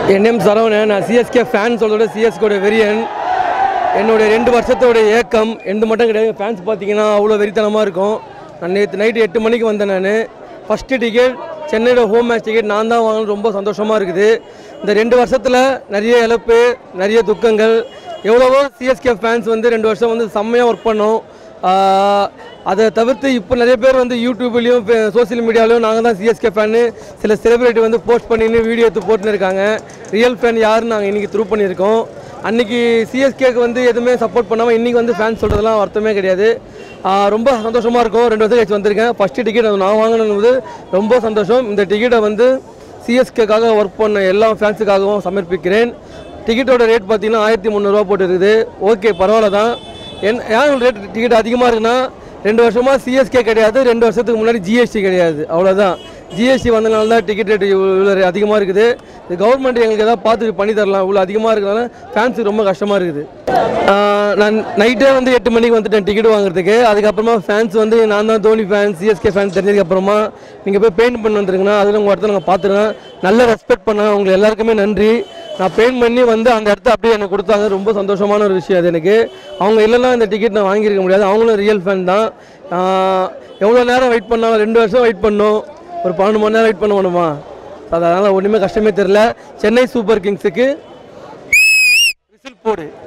என் name Saravanan நான் CSK fan சொல்கிறத சிஎஸ்கோட வெறியன் என்னுடைய ரெண்டு வருஷத்தோட ஏக்கம் எந்த மட்டும் கிடையாது ஃபேன்ஸ் பார்த்தீங்கன்னா அவ்வளோ வெறித்தனமாக இருக்கும் நான் நேற்று நைட்டு எட்டு மணிக்கு வந்தேன் நான் ஃபஸ்ட்டு டிக்கெட் சென்னையோட ஹோம் மேட்ச் டிக்கெட் நான் தான் வாங்கினது ரொம்ப சந்தோஷமாக இருக்குது இந்த ரெண்டு வருஷத்தில் நிறைய இழப்பு நிறைய துக்கங்கள் எவ்வளவோ சிஎஸ்கே ஃபேன்ஸ் வந்து ரெண்டு வருஷம் வந்து செம்மையாக ஒர்க் பண்ணோம் ஆஹ் அதை தவிர்த்து இப்போ நிறைய பேர் வந்து யூடியூப்லேயும் சோஷியல் மீடியாலையும் நாங்கள் தான் சிஎஸ்கே ஃபேனு சில செலிபிரிட்டி வந்து போஸ்ட் பண்ணின்னு வீடியோ எடுத்து போட்டுன்னு இருக்காங்க ரியல் ஃபேன் யாருன்னு நாங்கள் இன்றைக்கி த்ரூ பண்ணியிருக்கோம் அன்றைக்கி சிஎஸ்கேக்கு வந்து எதுவுமே சப்போர்ட் பண்ணாமல் இன்றைக்கி வந்து ஃபேன் சொல்கிறதுலாம் அர்த்தமே கிடையாது ஆஹ் ரொம்ப சந்தோஷமாக இருக்கும் ரெண்டு வருஷம் கழிச்சு வந்திருக்கேன் ஃபஸ்ட்டு டிக்கெட் நான் வாங்கினது ரொம்ப சந்தோஷம் இந்த டிக்கெட்டை வந்து சிஎஸ்கேக்காக ஒர்க் பண்ண எல்லா ஃபேன்ஸுக்காகவும் சமர்ப்பிக்கிறேன் டிக்கெட்டோட ரேட் பார்த்தீங்கன்னா ஆயிரத்தி முந்நூறுரூவா போட்டுருக்குது ஓகே பரவாயில்ல தான் என் ஏன் ரேட் டிக்கெட் அதிகமாக இருக்குன்னா ரெண்டு வருஷமாக சிஎஸ்கே கிடையாது ரெண்டு வருஷத்துக்கு முன்னாடி ஜிஎஸ்டி கிடையாது அவ்வளோதான் ஜிஎஸ்டி வந்தனால தான் டிக்கெட் ரேட் இவ்வளோ அதிகமாக இருக்குது இது கவர்மெண்ட் எங்களுக்கு ஏதாவது பார்த்து பண்ணி தரலாம் இவ்வளோ அதிகமாக இருக்கிறதுனால ஃபேன்ஸுக்கு ரொம்ப கஷ்டமாக இருக்குது ஆஹ் நான் நைட்டே வந்து எட்டு மணிக்கு வந்துட்டேன் டிக்கெட் வாங்குறதுக்கு அதுக்கப்புறமா ஃபேன்ஸ் வந்து நான் தான் தோனி ஃபேன் சிஎஸ்கே ஃபேன் தெரிஞ்சதுக்கப்புறமா நீங்கள் போய் பெயிண்ட் பண்ணி வந்துருங்கண்ணா அதில் உங்கள் இடத்துல நாங்கள் பார்த்துருக்கேன் நல்ல ரெஸ்பெக்ட் பண்ணேன் உங்களுக்கு எல்லாருக்குமே நன்றி நான் பெயிண்ட் பண்ணி வந்து அந்த இடத்த அப்படியே எனக்கு கொடுத்தாங்க ரொம்ப சந்தோஷமான ஒரு விஷயம் அது எனக்கு அவங்க இல்லைன்னா இந்த டிக்கெட் நான் வாங்கியிருக்க முடியாது அவங்களும் ரியல் ஃபேன் தான் ஆஹ் எவ்வளோ நேரம் வெயிட் பண்ணாலும் ரெண்டு வருஷம் வெயிட் பண்ணோம் ஒரு பன்னெண்டு மணி நேரம் வெயிட் பண்ண வேணுமா அதனால் ஒன்றுமே கஷ்டமே தெரில சென்னை சூப்பர் கிங்ஸுக்கு விசில் போடு